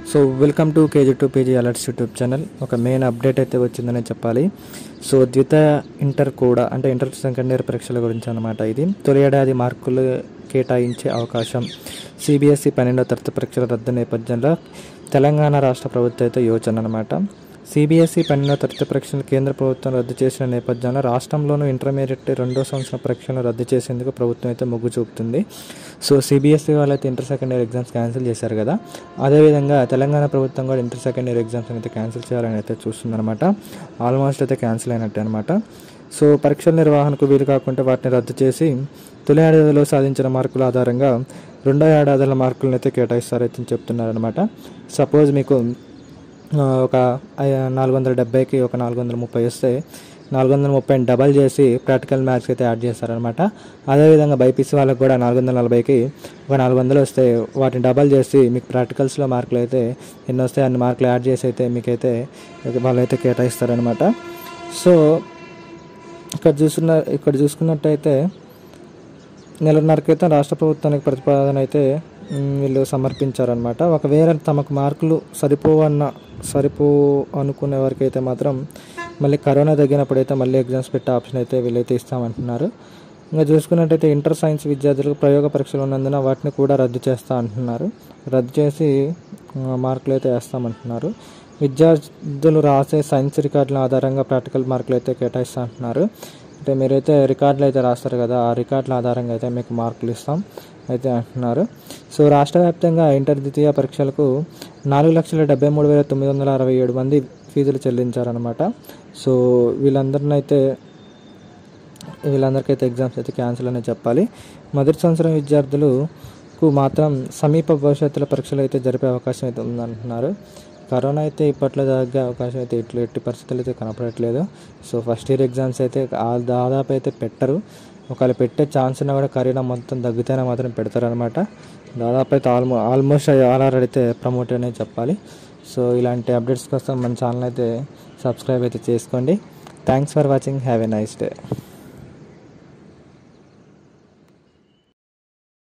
so welcome to KG to PG alerts YouTube channel ఒక main update అయితే వచ్చిందని చెప్పాలి సో ద్విత ఇంటర్ కూడా అంటే ఇంటర్ సెకండ్ ఇయర్ పరీక్షల గురించి అనమాట ఇది తొలి ఏడాది మార్కులు కేటాయించే అవకాశం సిబిఎస్ఈ పన్నెండో తరగతి పరీక్షల రద్దు నేపథ్యంలో తెలంగాణ రాష్ట్ర ప్రభుత్వం అయితే యోచన అనమాట సిబిఎస్ఈ పన్నెండో తరగతి పరీక్షలు కేంద్ర ప్రభుత్వం రద్దు చేసిన నేపథ్యంలో రాష్ట్రంలోనూ ఇంటర్మీడియట్ రెండో సంవత్సరం పరీక్షలను రద్దు చేసేందుకు ప్రభుత్వం అయితే మొగ్గు చూపుతుంది సో సిబిఎస్ఈ వాళ్ళైతే inter second year exams cancel చేశారు కదా అదేవిధంగా తెలంగాణ ప్రభుత్వం కూడా ఇంటర్ సెకండ్ ఇయర్ ఎగ్జామ్స్ అయితే క్యాన్సిల్ చేయాలని అయితే చూస్తుందన్నమాట ఆల్మోస్ట్ అయితే క్యాన్సిల్ అయినట్టే అనమాట సో పరీక్షల నిర్వహణకు వీలు కాకుండా వాటిని రద్దు చేసి తొలి ఏడాదిలో సాధించిన మార్కుల ఆధారంగా రెండో ఏడాదిల మార్కులను అయితే కేటాయిస్తారైతే చెప్తున్నారనమాట సపోజ్ మీకు ఆ, ఒక ఐ- నాలుగు వందల డెబ్బైకి ఒక నాలుగు వందల ముప్పై వస్తే నాలుగు వందల ముప్పైని డబల్ చేసి ప్రాక్టికల్ మ్యాథ్స్కి అయితే యాడ్ చేస్తారనమాట అదేవిధంగా బైపీసీ వాళ్ళకి కూడా నాలుగు వందల నలభైకి ఒక నాలుగు వందలు వస్తే వాటిని డబల్ చేసి మీకు ప్రాక్టికల్స్లో మార్కులు అయితే ఎన్ని వస్తాయి అన్ని మార్కులు యాడ్ చేసి అయితే మీకైతే వాళ్ళైతే కేటాయిస్తారనమాట సో ఇక్కడ చూస్తున్న ఇక్కడ చూసుకున్నట్టయితే నెలన్నర క్రితం రాష్ట్ర ప్రభుత్వానికి ప్రతిపాదన అయితే మ్, వీళ్ళు సమర్పించారనమాట ఒకవేళ తమకు మార్కులు సరిపోవన్న సరిపో అనుకునే వరకు అయితే మాత్రం మళ్ళీ కరోనా తగ్గినప్పుడు అయితే మళ్ళీ ఎగ్జామ్స్ పెట్టే ఆప్షన్ అయితే వీళ్ళైతే ఇస్తామంటున్నారు ఇంకా చూసుకున్నట్టయితే ఇంటర్ సైన్స్ విద్యార్థులకు ప్రయోగ పరీక్షలు ఉన్నందున వాటిని కూడా రద్దు చేస్తా అంటున్నారు రద్దు చేసి ఆ, మార్కులు అయితే వేస్తామంటున్నారు విద్యార్థులు రాసే సైన్స్ రికార్డుల ఆధారంగా ప్రాక్టికల్ మార్కులు అయితే కేటాయిస్తా అంటున్నారు అంటే మీరైతే రికార్డులు అయితే రాస్తారు కదా ఆ రికార్డుల ఆధారంగా అయితే మీకు మార్కులు ఇస్తాం అయితే అంటున్నారు సో రాష్ట్ర వ్యాప్తంగా ఇంటర్ ద్వితీయ పరీక్షలకు నాలుగు లక్షల డెబ్బై మూడు వేల తొమ్మిది వందల అరవై ఏడు మంది ఫీజులు చెల్లించారనమాట సో వీళ్ళందరిని అయితే వీళ్ళందరికైతే ఎగ్జామ్స్ అయితే క్యాన్సిల్ అనే చెప్పాలి మొదటి సంవత్సరం విద్యార్థులకు మాత్రం సమీప భవిష్యత్తులో పరీక్షలు అయితే జరిపే అవకాశం అయితే ఉందంటున్నారు కరోనా అయితే ఇప్పట్లో తగ్గే అవకాశం అయితే ఇట్లు ఎట్టి పరిస్థితులు అయితే కనపడట్లేదు సో ఫస్ట్ ఇయర్ ఎగ్జామ్స్ అయితే ఆ- దాదాపు అయితే పెట్టరు ఒకవేళ పెట్టే ఛాన్స్ ఉన్నా కూడా కరోనా మొత్తం తగ్గితేనే మాత్రం పెడతారనమాట దాదాపు అయితే ఆల్మో ఆల్మోస్ట్ ఆల్ఆర్ అయితే ప్రమోట్ అనే చెప్పాలి సో ఇలాంటి అప్డేట్స్ కోసం మన ఛానల్ అయితే సబ్స్క్రైబ్ అయితే చేసుకోండి thanks for watching have a nice day